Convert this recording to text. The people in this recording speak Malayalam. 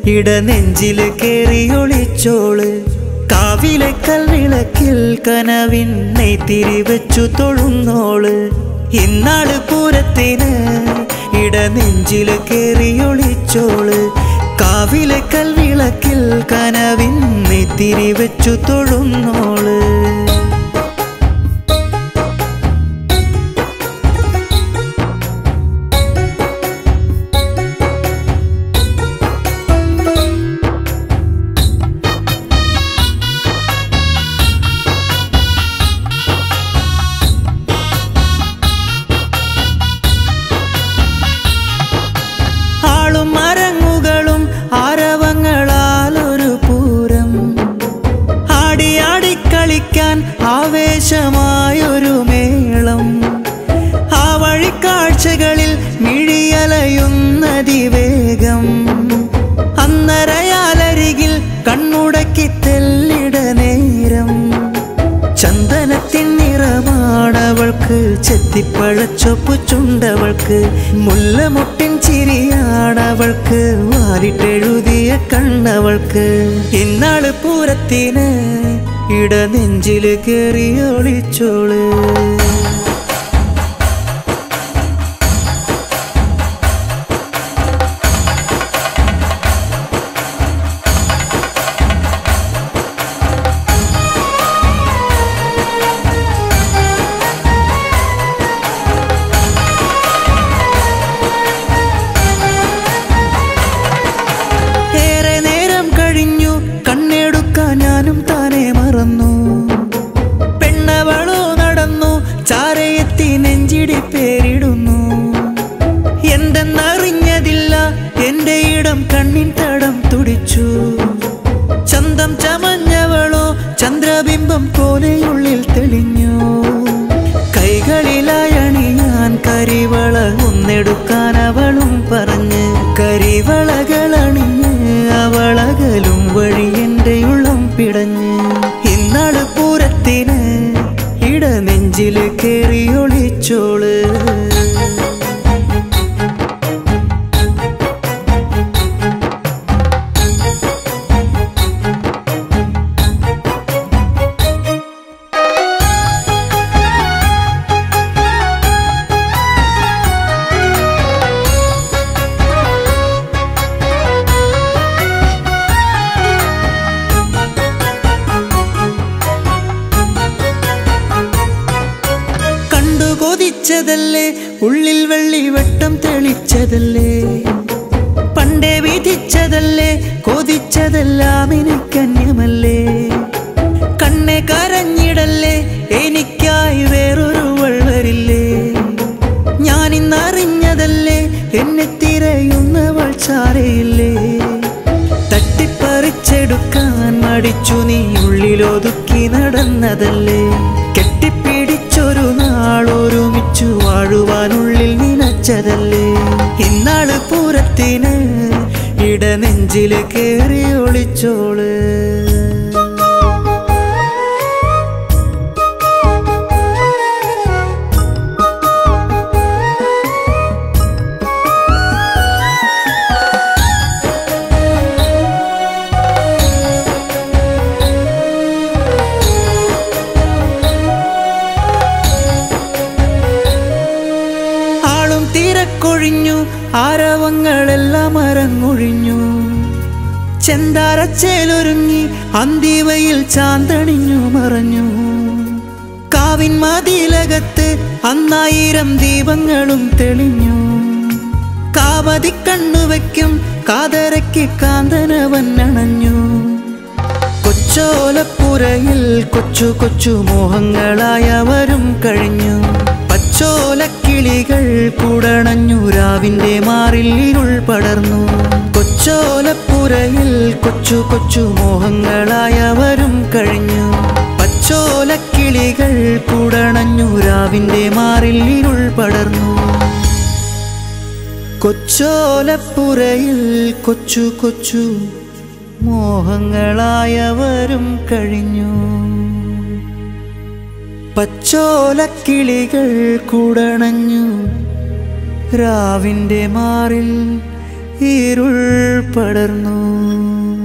ഇടനെഞ്ചില് കേറി ഒളിച്ചോള് കാവിലെ കൽവിളക്കിൽ കനവിൻ നെയ്ത്തിരി വെച്ചു തൊഴുന്നോള് ഇന്നാള് പൂരത്തിന് ഇടനെഞ്ചില് കേറി ഒളിച്ചോള് കാവിലെ കൽവിളക്കിൽ കനവിൻ നെയ്ത്തിരി വെച്ചു തൊഴുന്നോള് ആളും മരങ്ങുകളും ആരവങ്ങളാൽ ഒരു പൂരം ആടി ആടി കളിക്കാൻ ആവേശമായൊരു മേളം ആ വഴിക്കാഴ്ചകളിൽ മിഴിയലയുന്നതിവേഗം അന്നരയാലരികിൽ കണ്ണുടക്കി തെല്ലിട നേരം ചന്ദനത്തിൻ നിറമാണവൾക്ക് ചെത്തിപ്പഴച്ചൊപ്പു ചുണ്ടവൾക്ക് മുല്ലമുട്ടിൻ ചിരിയാണവൾക്ക് വാലിട്ടെഴുതിയ കണ്ണവൾക്ക് ഇന്നാള് പൂരത്തിന് ഇടനെഞ്ചില് കേറി ഒളിച്ചോള് ഏറെ നേരം കഴിഞ്ഞു കണ്ണെടുക്കാൻ ഞാനും താനെ മറന്നു പെണ്ണവളോ നടന്നു ചാരയെത്തി നെഞ്ചിടി പേരിടുന്നു എന്തെന്നറിഞ്ഞതില്ല എന്റെ ഇടം കണ്ണിൻ തടം തുടിച്ചു ചന്തം ചമഞ്ഞവളോ ചന്ദ്രബിംബം പോലെയുള്ളിൽ തെളിഞ്ഞു കൈകളിലായി അണിയാൻ കരിവള ഒന്നെടുക്കാൻ അവളും പറഞ്ഞ് കരിവളകൾ അണിഞ്ഞ് അവളകലും വഴി എൻ്റെ ഉള്ളം പിടഞ്ഞ് ഇന്നാള് പൂരത്തിന് ഇടനെഞ്ചില് കേറി ഒളിച്ചോള് കണ്ടു കൊതിച്ചതല്ലേ ഉള്ളിൽ വെള്ളി വെട്ടം തെളിച്ചതല്ലേ പണ്ടേ വിധിച്ചതല്ലേ കൊതിച്ചതെല്ലാം എനിക്കന്യമല്ലേ കണ്ണെ കരഞ്ഞിടല്ലേ എനിക്കായി വേറൊരു വള്ളരില്ലേ ഞാൻ ഇന്നറിഞ്ഞതല്ലേ എന്നെ തിരയുന്നവൾ ചാരയില്ലേ തട്ടിപ്പറിച്ചെടുക്കാൻ മടിച്ചു നീ ഉള്ളിലൊതുക്കി നടന്നതല്ലേ കെട്ടിപ്പിടിച്ചൊരു നാൾ ഒരുമിച്ചു വാഴുവാനുള്ളിൽ നിനച്ചതല്ലേ ഇന്നാള് പൂരത്തിന് ഇടനെഞ്ചില് കേറി ഒളിച്ചോള് ആളും തിരക്കൊഴിഞ്ഞു ആരവങ്ങളെല്ലാം അരങ്ങൊഴിഞ്ഞു ചെന്താരച്ചേലൊരുങ്ങി അന്തിവയിൽ ചാന്തണിഞ്ഞു മറഞ്ഞു കാവിൻ മതിലകത്ത് അന്നായിരം ദീപങ്ങളും തെളിഞ്ഞു കാവതി കണ്ണുവയ്ക്കും കാതരയ്ക്ക് കാന്തനവൻ അണഞ്ഞു കൊച്ചോലപ്പുരയിൽ കൊച്ചു കൊച്ചു മോഹങ്ങളായവരും കഴിഞ്ഞു പച്ചോലക്കിളികൾ കൂടണഞ്ഞു രാവിന്റെ മാറിൽ ഇരുൾ പടർന്നു കൊച്ചോലപ്പുരയിൽ കൊച്ചു കൊച്ചു മോഹങ്ങളായവരും കഴിഞ്ഞു പച്ചോലക്കിളികൾ കൂടണഞ്ഞു രാവിന്റെ മാറിൽ ഇരുൾ പടർന്നു കൊച്ചോലപ്പുരയിൽ കൊച്ചു കൊച്ചു മോഹങ്ങളായവരും കഴിഞ്ഞു പച്ചോലക്കിളികൾ കൂടണഞ്ഞു രാവിൻ്റെ മാറിൽ ഇരുൾ പടർന്നു